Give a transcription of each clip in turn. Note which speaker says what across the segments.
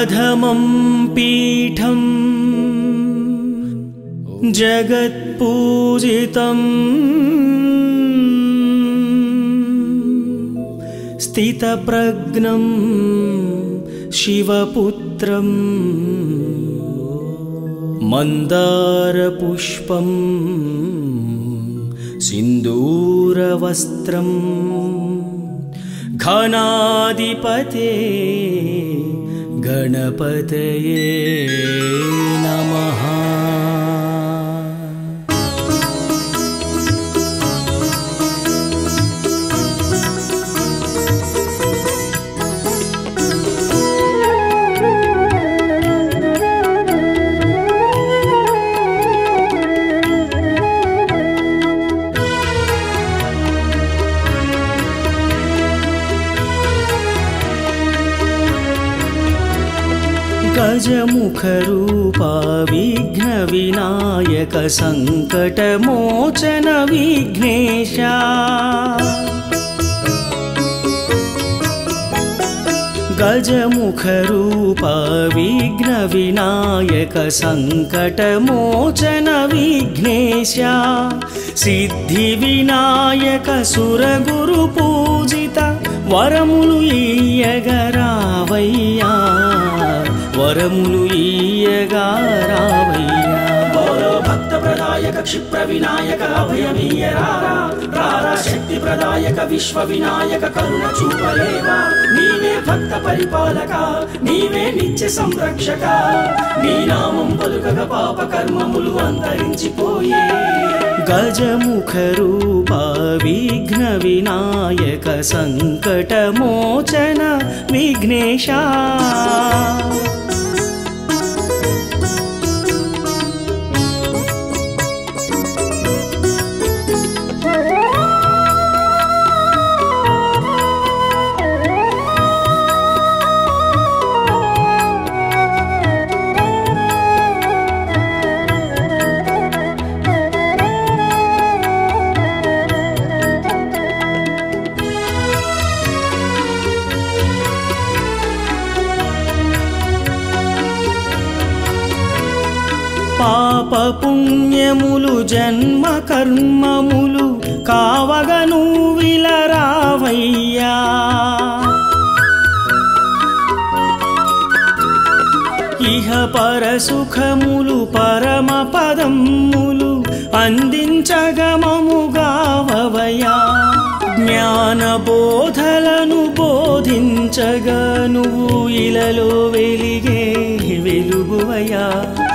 Speaker 1: प्रथमं पीठम् जगत्पूजितम् स्थितप्रज्ञं शिवपुत्रम् मन्दारपुष्पम् सिन्दूरवस्त्रम् घनाधिपते गणपतये नमः गजमुखरूपा विघ्नविनायक सङ्कटमोचन विघ्नेशा गजमुखरूपा विघ्नविनायक सङ्कटमोचन विघ्नेशा सिद्धिविनायक सुरगुरुपूजित వరములు ఈయగరావయ్యా వరములు ఈయగారావయ్యా
Speaker 2: బోలో భక్త ప్రదాయక క్షిప్ర వినాయక అభయమీయరారా రారా శక్తి ప్రదాయక విశ్వ వినాయక కరుణ చూపలేవా నీవే భక్త పరిపాలక నీవే నిత్య సంరక్షక నీ నామం పలుకగ పాప కర్మములు అంతరించిపోయే
Speaker 1: గజముఖరూపా విఘ్న వినాయక సంకటమోచన విఘ్నేశా పాప పుణ్యములు జన్మ కర్మములు కావగను విలరావయ్యా ఇహ పర సుఖములు పరమ పదములు అందించగమముగావవయా జ్ఞాన బోధలను బోధించగా నువ్వు ఇలలో వెలిగే వెలుగువయా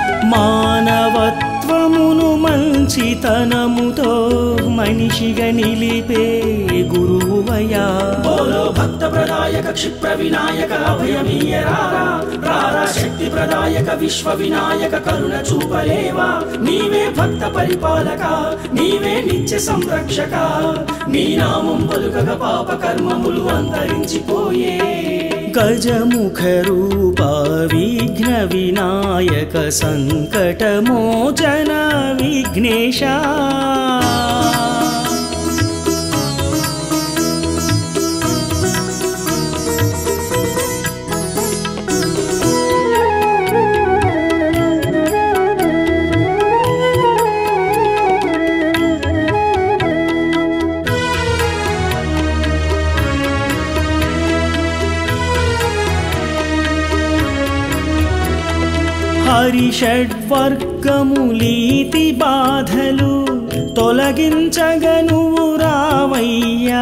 Speaker 1: మానవత్వమును మంచితనముతో మనిషిగా నిలిపే గురువువయా
Speaker 2: బోలో భక్త ప్రదాయక క్షిప్ర వినాయక అభయమీయరారా రారా శక్తి ప్రదాయక విశ్వ వినాయక కరుణ చూపలేవా నీవే భక్త పరిపాలక నీవే నిత్య సంరక్షక నీ నామం పలుకగ పాప కర్మములు అంతరించిపోయే
Speaker 1: గజముఖరూపా విఘ్న వినాయక సంకటమోచన విఘ్నేశా హరిషడ్వర్గములీతి బాధలు తొలగించగను రావయ్యా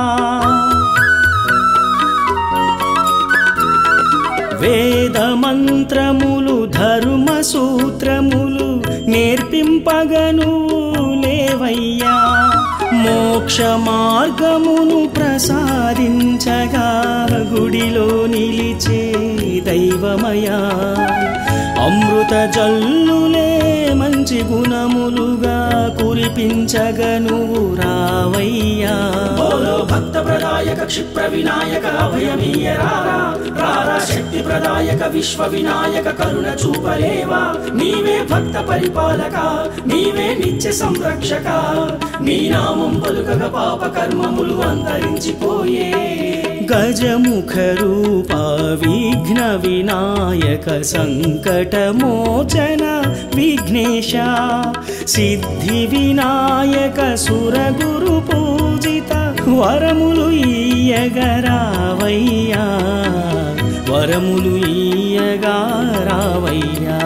Speaker 1: వేద మంత్రములు ధర్మ సూత్రములు నేర్పింపగను లేవయ్యా మోక్ష మార్గమును ప్రసాదించగా గుడిలో నిలిచే దైవమయా అమృత జల్లులే మంచి గుణములుగా కురిపించగను రావయ్యా
Speaker 2: బోలో భక్త ప్రదాయక క్షిప్ర వినాయక అభయమీయరారా రారా శక్తి ప్రదాయక విశ్వ వినాయక కరుణ చూపలేవా నీవే భక్త పరిపాలక నీవే నిత్య సంరక్షక నీ నామం పలుకగ పాప కర్మములు అంతరించిపోయే
Speaker 1: గజముఖ రూప విఘ్న వినాయక సంకటమోచన విఘ్నేశ సిద్ధి వినాయక సురగురు పూజిత వరములు ఈయగరావయ్యా వరములు ఈయగారావయ్యా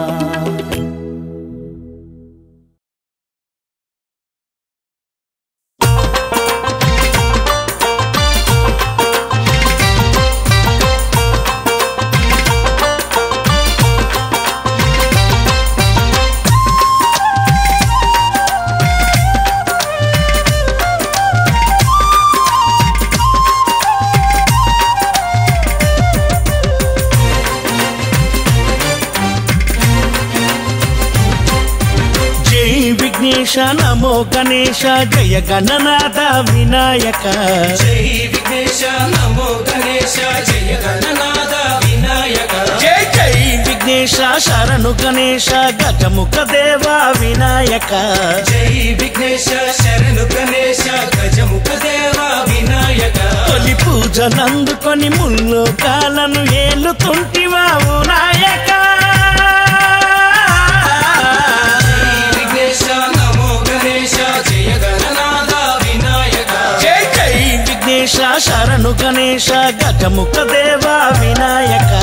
Speaker 1: జై విఘ్నేశ నమో గణేశ జయ గణనాథ వినాయక
Speaker 2: జై విఘ్నేశ నమో గణేశ జయ గణనాథ వినాయక
Speaker 1: జై జై విఘ్నేశ శరణు గణేశ గజముఖ దేవ వినాయక
Speaker 2: జై విఘ్నేశ శరణు గణేశ గజముఖ దేవ వినాయక
Speaker 1: తొలి పూజలందుకొని ముల్లో కాలను ఏలుతుంటివా ఓ నాయక
Speaker 2: విఘ్నేశ నమో గణేశ జయ గణనాథ వినాయక
Speaker 1: జై జై విఘ్నేశ శరణు గణేశ గజముఖ దేవ వినాయక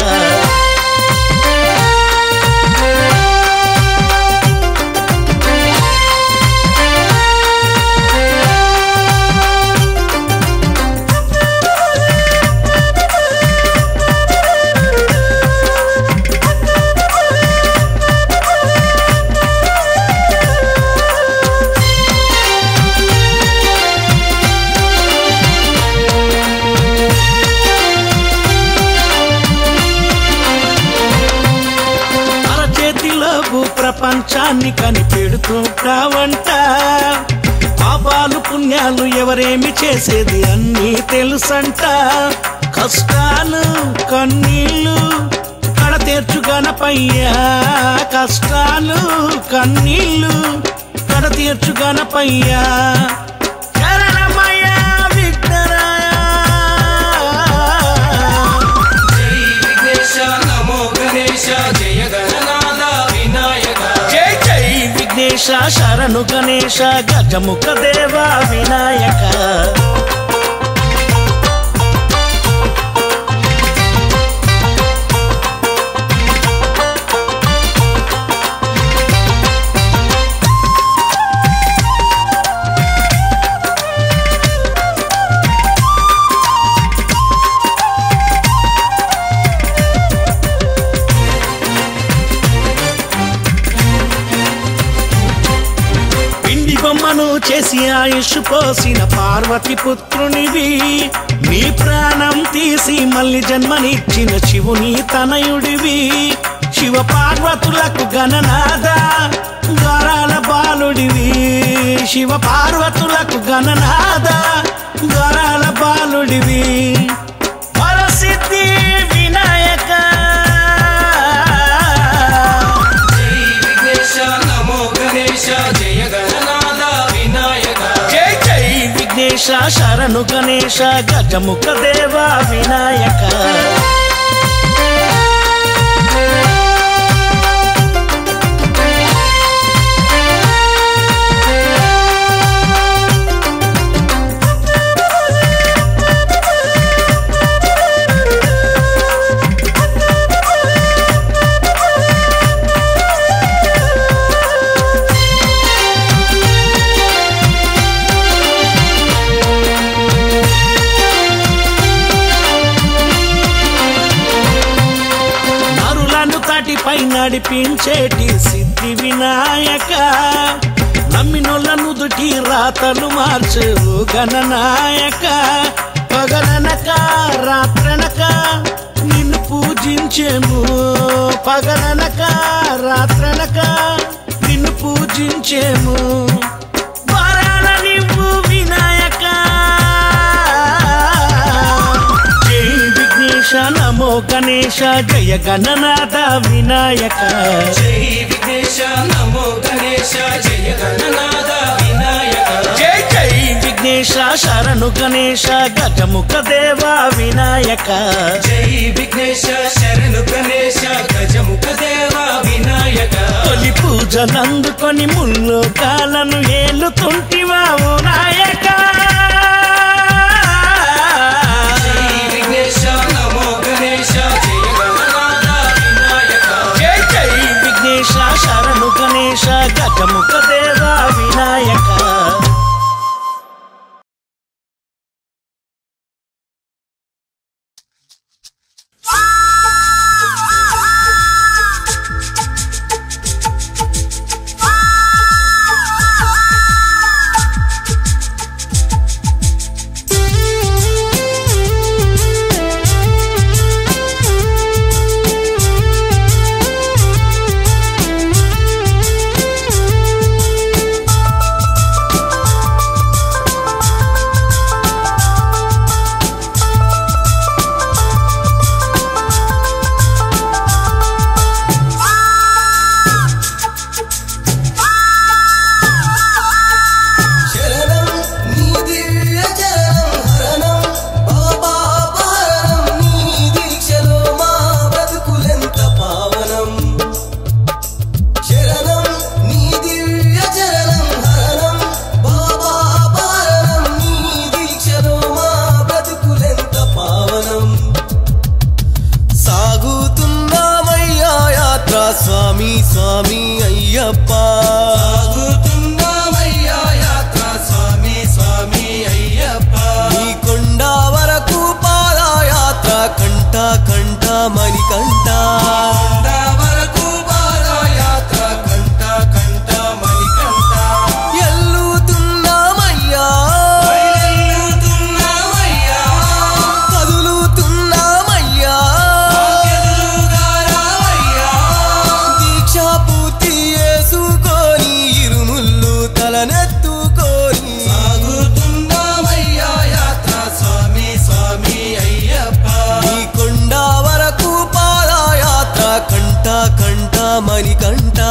Speaker 1: అరచేతిలో భూ ప్రపంచాన్ని కనిపెడుతుంటావంట పాపాలు పుణ్యాలు ఎవరేమి చేసేది అన్నీ తెలుసంట కష్టాలు కన్నీళ్ళు కడ తీర్చు గణపయ్యా కష్టాలు కన్నీళ్ళు కడ తీర్చు గణపయ్యా శరణమయ్యా విఘ్నరాయ
Speaker 2: జై విఘ్నేశ నమో గణేశ జయ గణనాథ వినాయక
Speaker 1: జై జై విఘ్నేశ శరణు గణేశ గజముఖ దేవ వినాయక పిండి బొమ్మను చేసి ఆయుష్ పోసిన పార్వతి పుత్రునివి నీ ప్రాణం తీసి మళ్ళీ జన్మనిచ్చిన శివుని తనయుడివి శివ పార్వతులకు గణనాథ గరాల బాలుడివి శివ పార్వతులకు గణనాథ గరాల బాలుడివి వరసిద్ధి వినాయక
Speaker 2: జై విఘ్నేశ నమో గణేశ జయ గణనాథ వినాయక
Speaker 1: జై జై విఘ్నేశ శరణు గణేశ గజముఖ దేవ వినాయక నరులను తాటిపై నడిపించేటి సిద్ధి వినాయక నమ్మినోళ్ళ నుదుటి రాతలు మార్చు గణనాయక పగలనక రాత్రనక నిన్ను పూజించేము పగలనక రాత్రనక నిన్ను పూజించేము వరాల నివ్వు వినాయక జై విఘ్నేశ నమో గణేశ జయ గణనాథ వినాయక
Speaker 2: జై విఘ్నేశ నమో గణేశ జయ గణనాథ వినాయక
Speaker 1: జై జై విఘ్నేశ శరణు గణేశ గజ గజముఖ దేవా వినాయక
Speaker 3: జై విఘ్నేశ శరణు గణేశ గజముఖ దేవ వినాయక
Speaker 1: తొలి పూజలందుకొని ముల్లో కాలను ఏలుతుంటివా ఓ నాయక
Speaker 3: జై విఘ్నేశ నమో గణేశ జయ గణనాథ వినాయక
Speaker 1: జై జై విఘ్నేశ శరణు గణేశ గజముఖ దేవా వినాయక
Speaker 4: శరణం నీ దివ్య చరణం హరణం బాబా పారణం నీ దీక్షలో మా బ్రతుకులెంత పావనం శరణం నీ దివ్య చరణం హరణం బాబా పారణం నీ దీక్షలో మా బ్రతుకులెంత పావనం సాగుతున్నామయ్యా యాత్ర స్వామి స్వామి అయ్యప్ప
Speaker 3: సాగుతున్నామయ్యా యాత్ర స్వామి స్వామి అయ్యప్ప
Speaker 4: నీ కొండ వరకు పాదయాత్ర కంట కంట మణికంట
Speaker 3: కొండ వరకు పాదయాత్ర కంట కంట మణికంట
Speaker 4: ఎల్లుతున్నామయ్యా
Speaker 3: బయలుతున్నామయ్యా
Speaker 4: కదులుతున్నామయ్యా
Speaker 3: ఎదురుగా రావయ్యా
Speaker 4: దీక్ష పూర్తి చేసుకొని ఇరుముళ్ళు తలనెత్తుకొని
Speaker 3: సాగుతున్నామయ్యా యాత్ర స్వామి స్వామి అయ్యప్ప
Speaker 4: నీ కొండ వరకు పాదయాత్ర కంట కంట మణికంట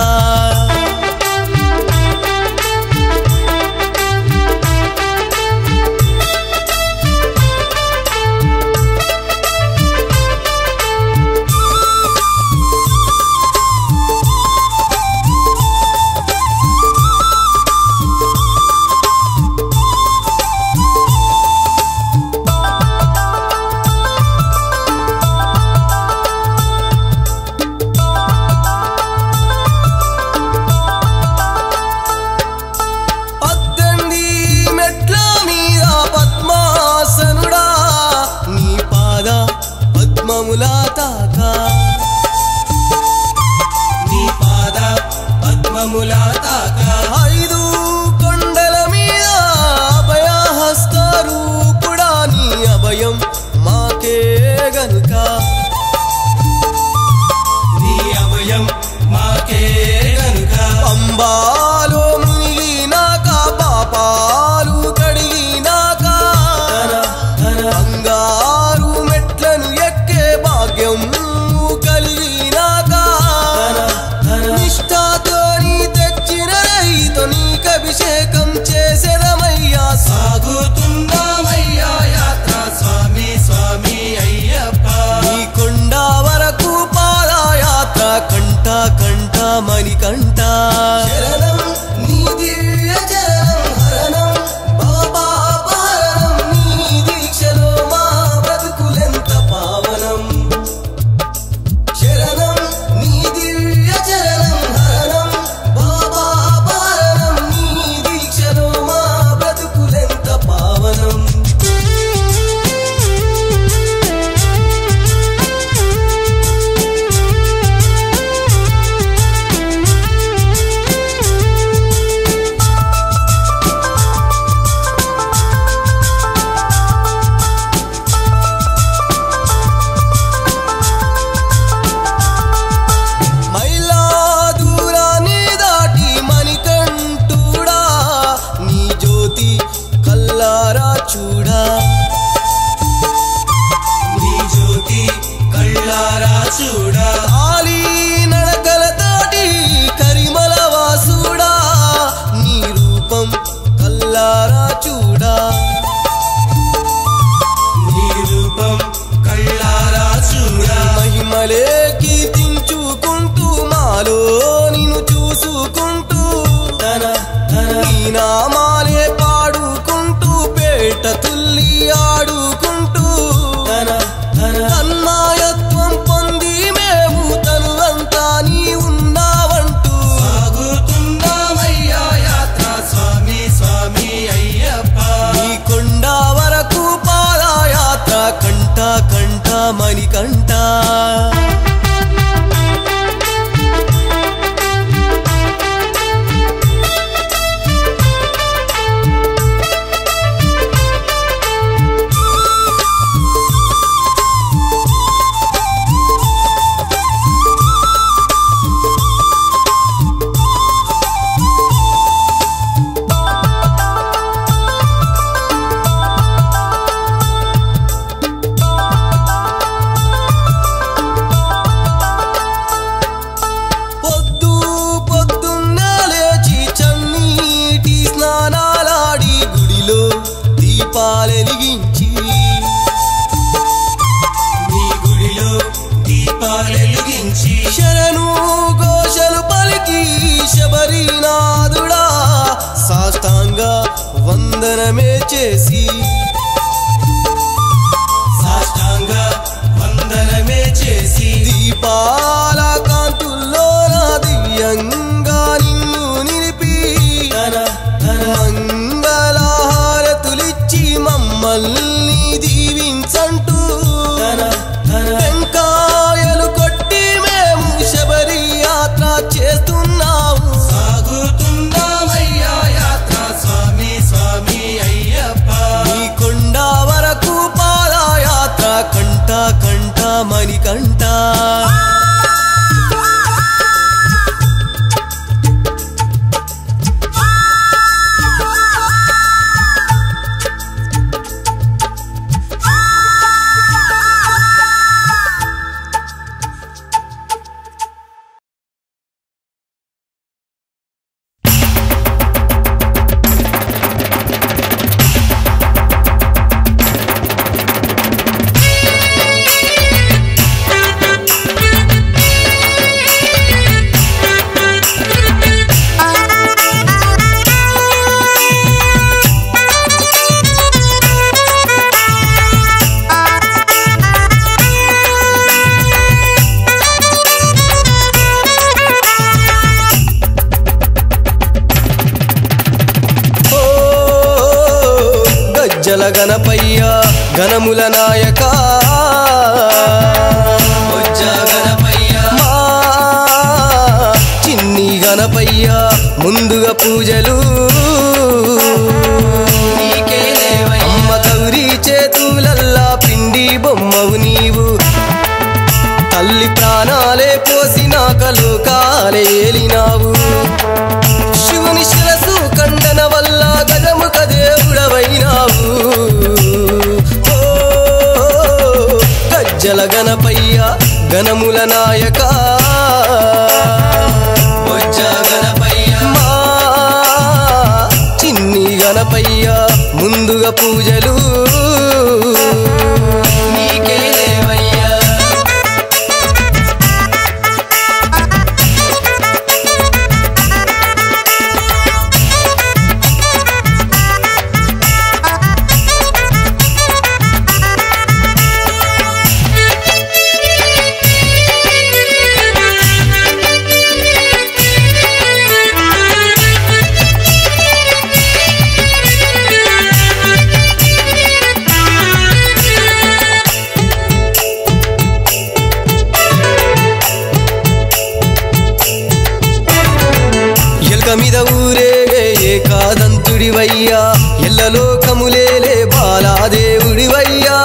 Speaker 4: పద్దెనిమిది మెట్ల మీద పద్మాసనుడా నీ పాద పద్మముల తాక
Speaker 3: నీ పాద పద్మముల తాక
Speaker 4: ఐదు కొండల మీద అభయహస్తారు కూడా నీ అభయం మాకే గనుక
Speaker 3: నీ అభయం మాకే గనుక
Speaker 4: అంబాలో మునిగినాక పాపాలు కడిగినాక బంగారు మెట్లను ఎక్కే భాగ్యం కలిగినాక నిష్ఠాతోని తెచ్చిన రైత మమ్మల్ని దీవించంటూ వెంకాయలు కొట్టి మేము శబరి యాత్ర చేస్తున్నాము
Speaker 3: సాగుతున్నామయ్యా యాత్ర స్వామి స్వామి అయ్యప్ప
Speaker 4: ఈ కొండ వరకు పాదయాత్ర కంట కంట మణికంట ఓ గజ్జల గణపయ్య గణముల నాయక
Speaker 3: బొజ్జ గణపయ్య
Speaker 4: మా చిన్ని గణపయ్య ముందుగా పూజలు
Speaker 3: నీకే లేవయ్యా
Speaker 4: అమ్మ గౌరీ చేతులల్లా పిండి బొమ్మవు నీవు తల్లి ప్రాణాలే పోసినాక లోకాలే ఏలినావు శివుని శిరసు కండన వల్ల గజముఖ దేవుడవైనావు ఓ గజ్జల గణపయ్య గణముల నాయక
Speaker 3: బొజ్జ గణపయ్య
Speaker 4: మా చిన్ని గణపయ్య ముందుగా పూజలు
Speaker 3: నీకే లేవయ్యా
Speaker 4: ఎల్క మీద ఊరేగే ఏకాదంతుడివయ్యా ఎల్లలోకములేలే బాలాదేవుడివయ్యా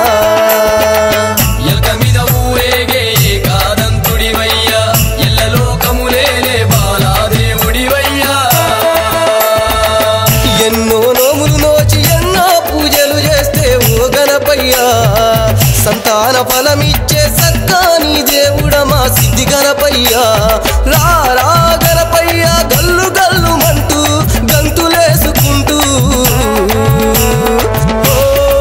Speaker 3: ఎల్క మీద ఊరేగే ఏకాదంతుడివయ్యా ఎల్ల లోకములేలే బాలాదేవుడివయ్యా
Speaker 4: ఎన్నో నోములు నోచి ఎన్నో పూజలు చేస్తే ఓ గణపయ్యా సంతాన ఫలమిచ్చే సక్కాని దేవుడ మా సిద్ధి గణపయ్యా రా రా గణపయ్యా గల్లు గల్లు మంటూ గంతులేసుకుంటూ ఓ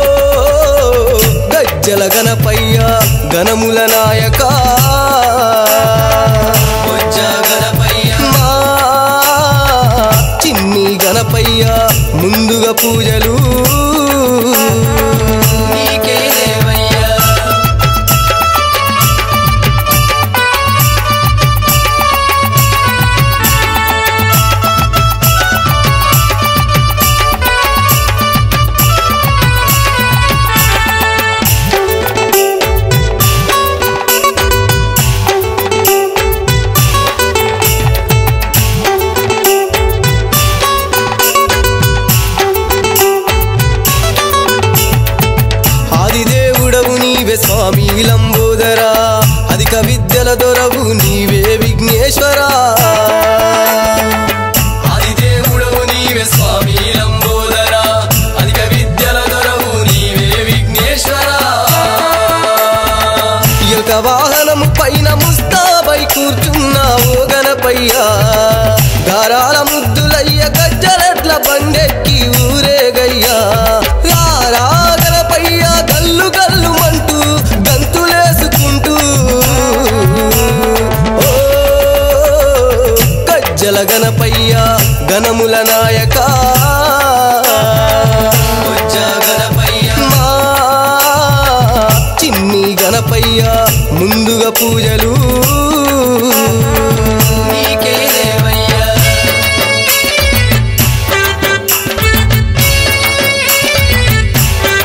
Speaker 4: గజ్జల గణపయ్యా గణముల నాయక
Speaker 3: బొజ్జ గణపయ్య
Speaker 4: మా చిన్ని గణపయ్య ముందుగా పూజలు
Speaker 3: నీకే లేవయ్యా
Speaker 4: ఆదిదేవుడవు నీవే స్వామి లంబోదరా అధిక విద్యల దొరవు నీవే విఘ్నేశ్వరా
Speaker 3: ఆదిదేవుడవు నీవే స్వామి లంబోదరా అధిక విద్యల దొరవు నీవే విఘ్నేశ్వరా
Speaker 4: యొక్క వాహనము పైన ముస్తాబై కూర్చున్నావు గణపయ్యా గారాల ముద్దులయ్య గజ్జలట్ల బండెక్కి ఊరేగయ్యా రారా గణపయ్యా గల్లు గల్లు మంటూ గంతులేసుకుంటూ ఓ గజ్జల గణపయ్యా గణముల నాయక
Speaker 3: బొజ్జ గణపయ్య
Speaker 4: మా చిన్ని గణపయ్య ముందుగా పూజలు
Speaker 3: నీకే లేవయ్యా
Speaker 5: Thank you.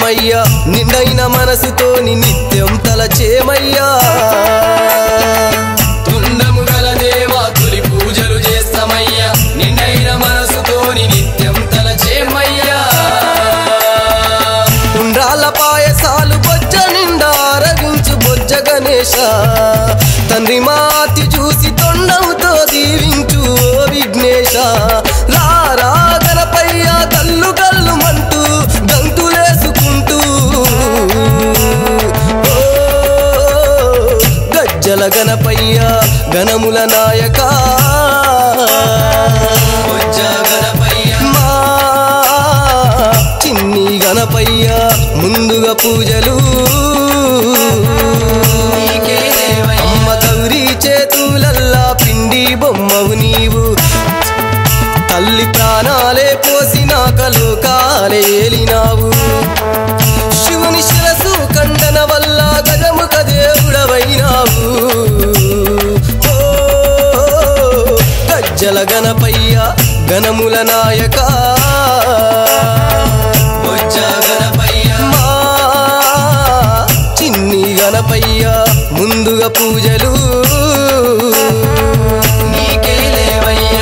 Speaker 4: తలచేమయ్యా నిండైన మనసుతోని నిత్యం తలచేమయ్యా
Speaker 3: తుండము గల దేవా తొలి పూజలు చేస్తామయ్యా నిండైన మనసుతోని నిత్యం తలచేమయ్యా
Speaker 4: ఉండ్రాల పాయసాలు బొజ్జ నిండా రగించు బొజ్జ గణేశ తండ్రి మాతి చూసి తొండముతో దీవించు ఓ విఘ్నేశ రారా గణపయ్య కల్లు కల్లు మంటూ గంతులేసుకుంటూ ఓ గజ్జల గణపయ్య గణముల నాయక
Speaker 3: బొజ్జ గణపయ్య
Speaker 4: మా చిన్ని గణపయ్య ముందుగా పూజలు
Speaker 3: నీకే దేవయ్య
Speaker 4: అమ్మ గౌరీ చేతులల్లా పిండి బొమ్మవు నీవు తల్లి ప్రాణాలే పోసినాక లోకాలే ఏలినావు శివుని శిరసు ఖండన వల్ల గజముఖ దేవుడవైనావు ఓ, గజ్జల గణపయ్య గణముల నాయక
Speaker 3: బొజ్జ గణపయ్య
Speaker 4: మా చిన్ని గణపయ్య ముందుగా పూజలు
Speaker 3: నీకే దేవయ్య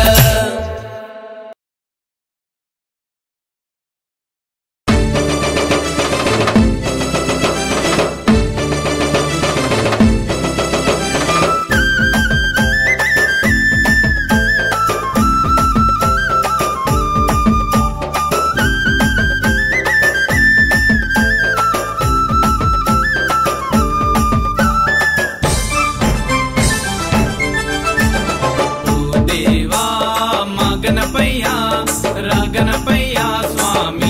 Speaker 2: ఓ దేవా మా గణపయ్య రాగణపయ్య స్వామి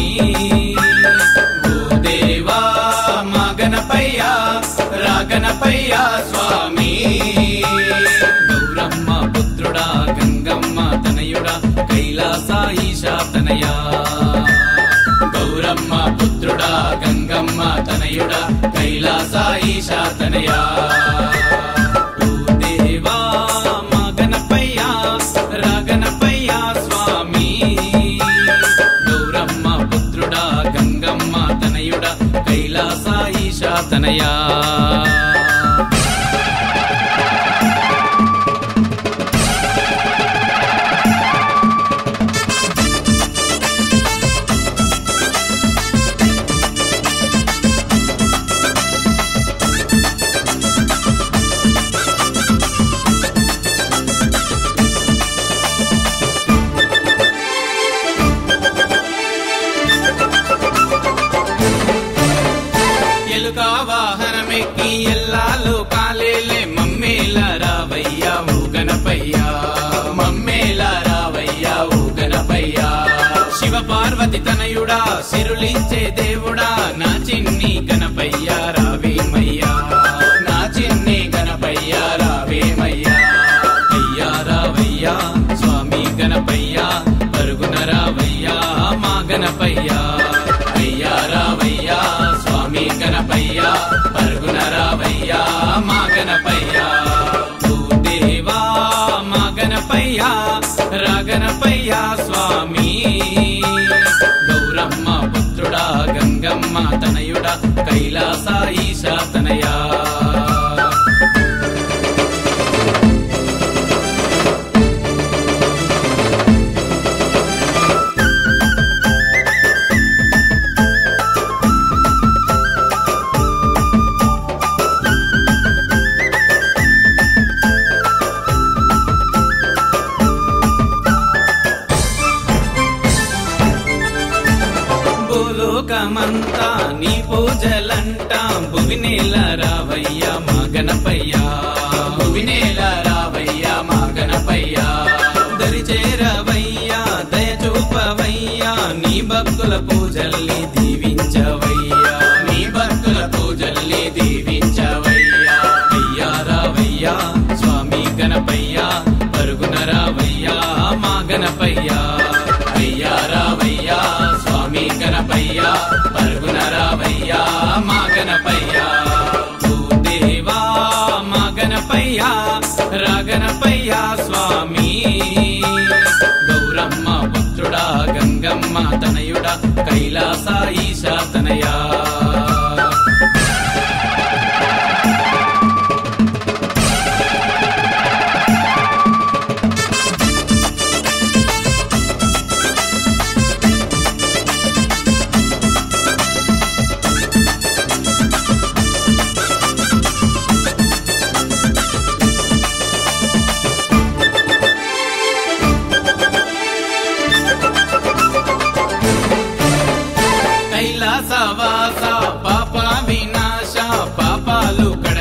Speaker 2: ఓ దేవా మా గణపయ్య రాగణపయ్య స్వామి గౌరమ్మ పుత్రుడా గంగమ్మ తనయుడా కైలాస ఈశా తనయా గౌరమ్మ పుత్రుడా గంగమ్మ తనయుడా కైలాస ఈశా తనయా ఓ దేవా మా గణపయ్య రాగణపయ్య స్వామి గౌరమ్మ పుత్రుడా గంగమ్మ తనయుడా కైలాస ఈశా తనయా ఎలుక వాహనమెక్కి ఎల్లాలు కాలేలే మమ్మేల రావయ్యా ఓ గణపయ్యా మమ్మేల రావయ్యా ఓ గణపయ్యా శివ పార్వతి తనయుడా సిరులించే దేవుడా నా చిన్ని గణపయ్యా రావేమయ్యా నా చిన్ని గణపయ్యా రావేమయ్యా అయ్యా రావయ్యా స్వామి గణపయ్యా పరుగున రావయ్యా మా గణపయ్యా అయ్యా రావయ్యా స్వామి గణపయ్యా పరుగున రావయ్యా మా గణపయ్యా ఓ దేవా మా గణపయ్యా రాగణపయ్యా స్వామి గౌరమ్మ పుత్రుడా గంగమ్మ తనయుడా కైలాస ఈశా తనయా భూలోకమంతా నీ పూజలంటా భువినేల రావయ్యా మా గణపయ్యా భువినేల రావయ్యా మా గణపయ్యా దరి చేరవయ్యా దయ చూపవయ్యా నీ భక్తుల పూజల్ని దీవించవయ్యా నీ భక్తుల పూజల్ని దీవించవయ్యా అయ్యా రావయ్యా స్వామి గణపయ్యా పరుగున రావయ్యా మా గణపయ్యా అయ్యా రావయ్యా స్వామి గణపయ్యా పరుగున రావయ్యా మా గణపయ్యా ఓ దేవా మా గణపయ్యా రాగణపయ్యా స్వామి గౌరమ్మ పుత్రుడా గంగమ్మ తనయుడా కైలాస ఈశా తనయా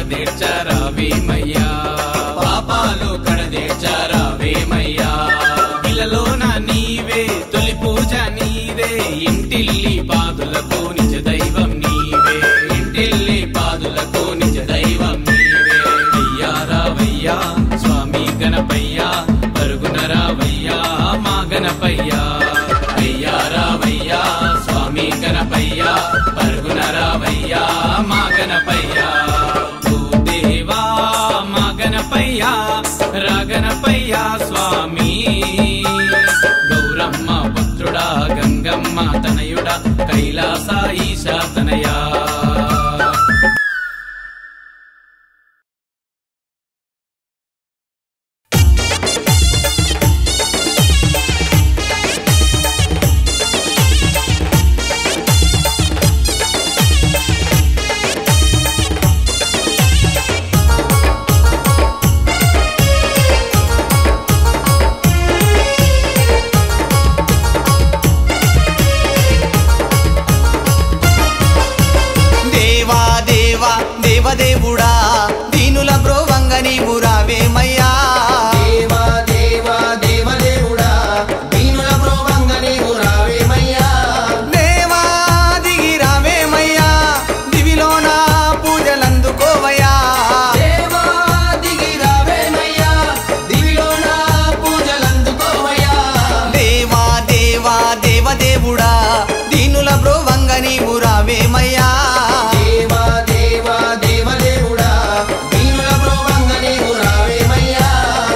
Speaker 3: కడదేర్చారావేమయ్యా పాపాలు కడదేర్చారావేమయ్యా ఇళ్ళలోన నీవే తొలి పూజ నీదే ఇంటిల్లి పాదులకు నిజ దైవం నీవే ఇంటిల్లి పాదులకు నిజ దైవం నీవే అయ్యా రావయ్యా స్వామి గణపయ్యా పరుగున రావయ్యా మా గణపయ్యా అయ్యా రావయ్యా స్వామి గణపయ్యా పరుగున రావయ్యా మా గణపయ్యా ఓ దేవా మా గణపయ్యా రాగణపయ్యా స్వామి గౌరమ్మ పుత్రుడా గంగమ్మ తనయుడా కైలాస ఈశా తనయా
Speaker 5: దేవా దేవా దేవదేవుడా దీనుల బ్రోవంగ నీవు రావేమయ్యా
Speaker 6: దేవా దేవా దేవదేవుడా దీనుల ప్రోభంగ నీవు రావేమయ్యా
Speaker 5: దేవా దిగి రావేమయ్యా దివిలోన పూజలందుకోవయ్యా
Speaker 6: దేవా దిగి రావేమయ్యా దివిలోన పూజలందుకోవయ్యా
Speaker 5: దేవా దేవా దేవదేవుడా దీనుల బ్రోవంగ నీవు రావేమయ్యా
Speaker 6: దేవా దేవా దేవదేవుడా దీనుల ప్రోభంగ నీవు రావేమయ్యా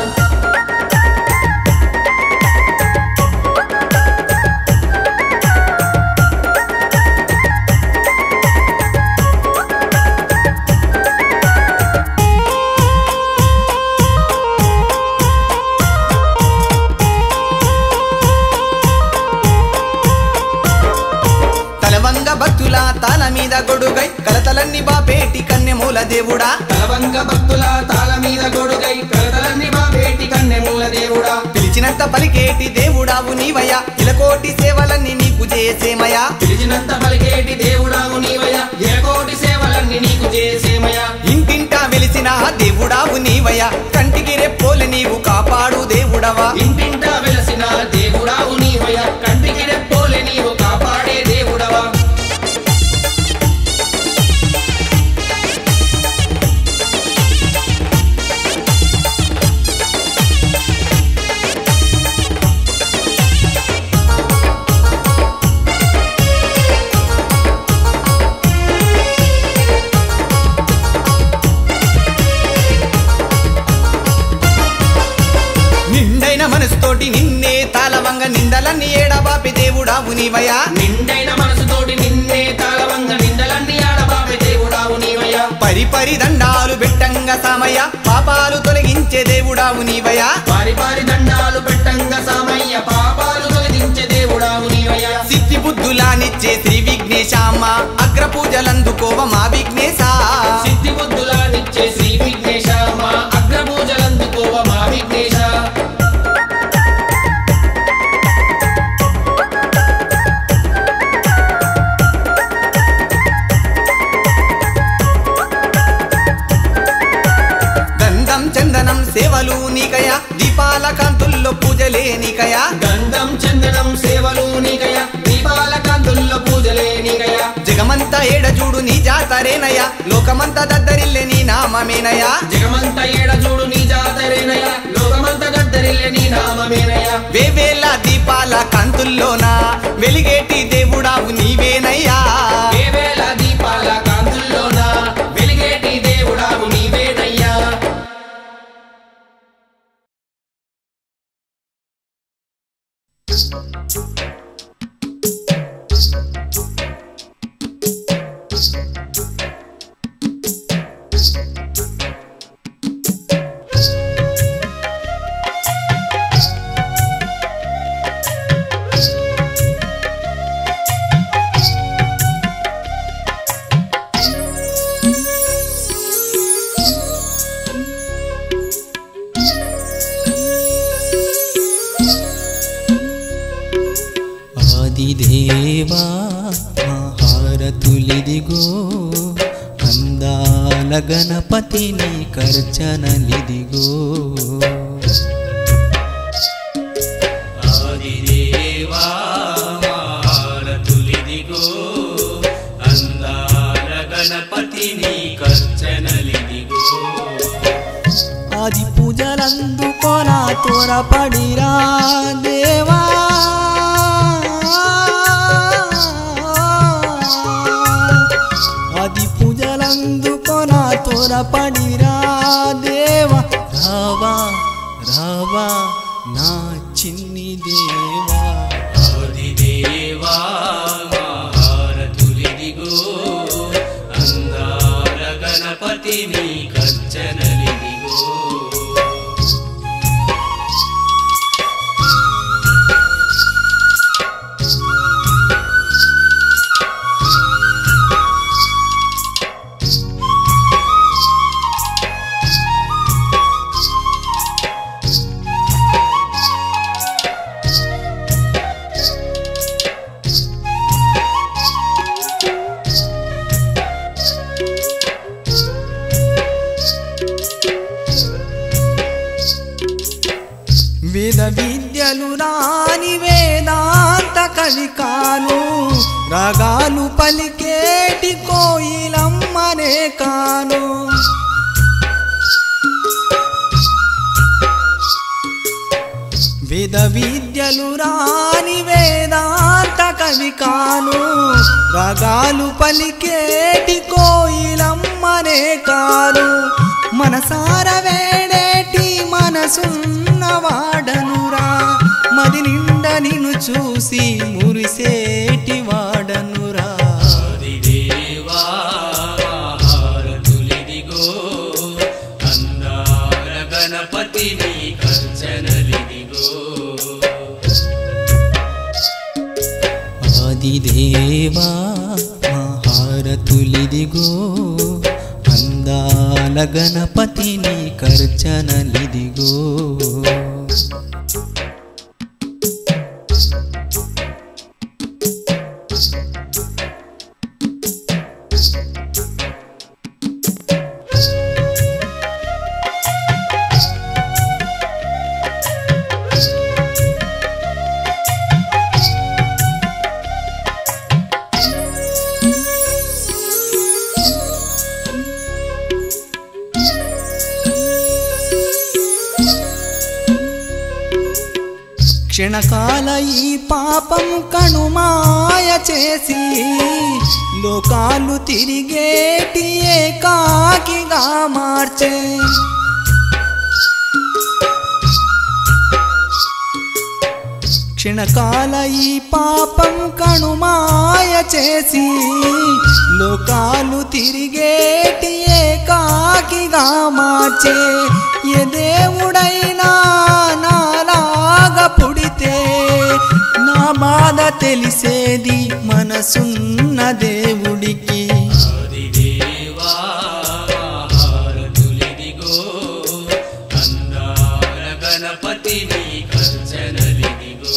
Speaker 5: తలవంగ భక్తుల తల మీద గొడుగై కలతలన్నీ బాపేటి కన్నెమూల దేవుడా
Speaker 6: తలవంక భక్తుల తాళ మీద గొడుగై కలతలన్నీ మా భేటి కన్నెమూల దేవుడా
Speaker 5: పిలిచినంత పలికేటి దేవుడావు నీవయ్యా ఇలకోటి సేవలన్నీ నీకు చేసేమయ్యా
Speaker 6: పిలిచినంత పలికేటి దేవుడావు నీవయ్యా ఏకోటి సేవలన్నీ నీకు చేసేమయ్యా
Speaker 5: ఇంటింటా వెలిసిన దేవుడావు నీవయ్యా కంటికి రెప్పోలు నీవు కాపాడు దేవుడవా
Speaker 6: ఇంటింటా వెలసిన దేవుడావు నీవయ్యా కంటికి రెప్పోలే నీవు కాపాడే దేవుడవా
Speaker 5: నిండైన మనసుతోటి నిన్నే తాళవంగ నిందలన్నీ ఏడబాపి దేవుడావు నీవయ్యా
Speaker 6: నిండైన మనసుతోటి నిన్నే తాళవంగ నిందలన్నీ ఆడబాబే దేవుడావు నీవయ్యా
Speaker 5: పరి పరి దండాలు పెట్టంగ సమయ పాపాలు తొలగించే దేవుడావు నీవయ్యా
Speaker 6: పారి పారి దండాలు పెట్టంగా సామయ్య పాపాలు తొలగించే దేవుడావు నీవయ్యా
Speaker 5: సిద్ధి బుద్ధులానిచ్చే శ్రీ విఘ్నేశామ అగ్ర పూజలందుకోవ మా విఘ్నేశ
Speaker 6: సిద్ధి బుద్ధులానిచ్చే శ్రీ విఘ్నేశ మా అగ్రపూజలందుకోవ మా విఘ్నేశ
Speaker 5: గంధం చందనం సేవలు నీకయ దీపాల కాంతుల్లో పూజలే నీకయ
Speaker 6: గంధం చందనం సేవలు నీకయ దీపాల కాంతుల్లో పూజలే నీకయ
Speaker 5: జగమంత ఏడజూడు నీ జాతరేనయ లోకమంత దద్దరిల్లే నీ నామమేనయా
Speaker 6: జగమంత ఏడ చూడు నీ జాతరేనయ లోకమంత గద్దరిల్లే నీ నామమేనయ
Speaker 5: వేవేల దీపాల కాంతుల్లోన వెలిగేటి దేవుడావు నీవేనయ్యా
Speaker 6: వేవేల దీపాల కాంతుల్లోన వెలిగేటి దేవుడావు నీవేనయ్యా
Speaker 7: అందాల గణపతిని కర్చనలిదిగో
Speaker 3: ఆదిదేవా హారతులిదిగో అందాల గణపతిని కర్చనలిదిగో
Speaker 7: ఆది పూజలందుకోనా త్వరపడిరా దేవా ఆది పూజలందుకోనా త్వరపడిరా దేవా రావా రావా నా చిన్ని దేవా
Speaker 3: ఆదిదేవా హారతులిదిగో అందాల గణపతిని కర్చనలిదిగో
Speaker 7: వేద విద్యలు రాని వేదాంత కవి కాను రాగాలు పలికేటి కోయిలమ్మనే కాను వేద విద్యలు రాని వేదాంత కవి కాను రాగాలు పలికేటి కోయిలమ్మనే కాను మనసార వేడేటి మనసున్నవాడనురా మది నిండా నిన్ను చూసి మురిసేటి వాడనురా
Speaker 3: ఆదిదేవా హారతులిదిగో అందాల గణపతిని కర్చనలిదిగో
Speaker 7: ఆదిదేవా మహారతులిదిగో అందాల గణపతిని కర్చనలిదిగో క్షణకాల ఈ పాపం కణుమాయ చేసి లోకాలు తిరిగేటి ఏకాకిగా మార్చే క్షణకాల ఈ పాపం కణుమాయ చేసి లోకాలు తిరిగేటి ఏకాకిగా మార్చే ఏ దేవుడైనా నాలాగా పుడితే నా బాధ తెలిసేది మనసున్న దేవుడికి
Speaker 3: ఆదిదేవా హారతులిదిగో అందాల గణపతిని కర్చనలిదిగో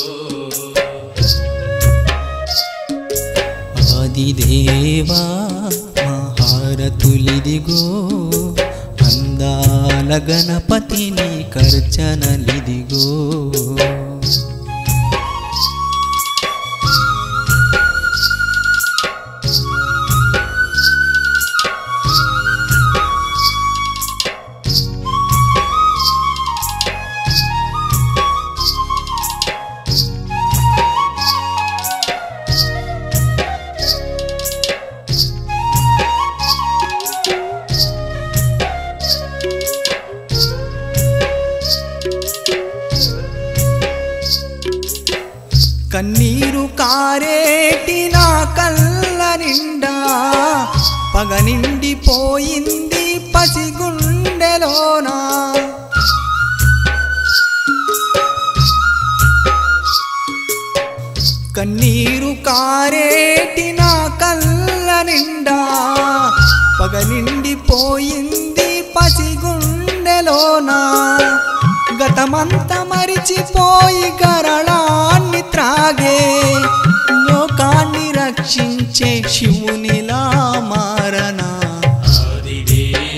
Speaker 7: ఆదిదేవా మహారతులిదిగో అందాల గణపతిని కర్చనలిదిగో కన్నీరు కారేటి నా కళ్ళ నిండా పగ నిండిపోయింది పసిగుండెలోనా కన్నీరు కారేటి నా కళ్ళ నిండా పగ నిండిపోయింది పసిగుండెలోనా గతమంత మరిచిపోయి గరళాన్ని త్రాగే లోకాన్ని రక్షించే శివునిలా మారనా
Speaker 3: ఆదిదేవా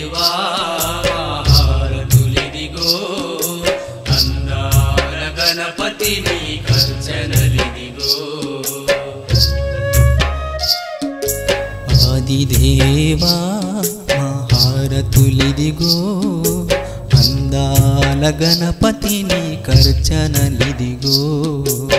Speaker 7: హారతులిదిగో అందాల గణపతిని కర్చనలిదిగో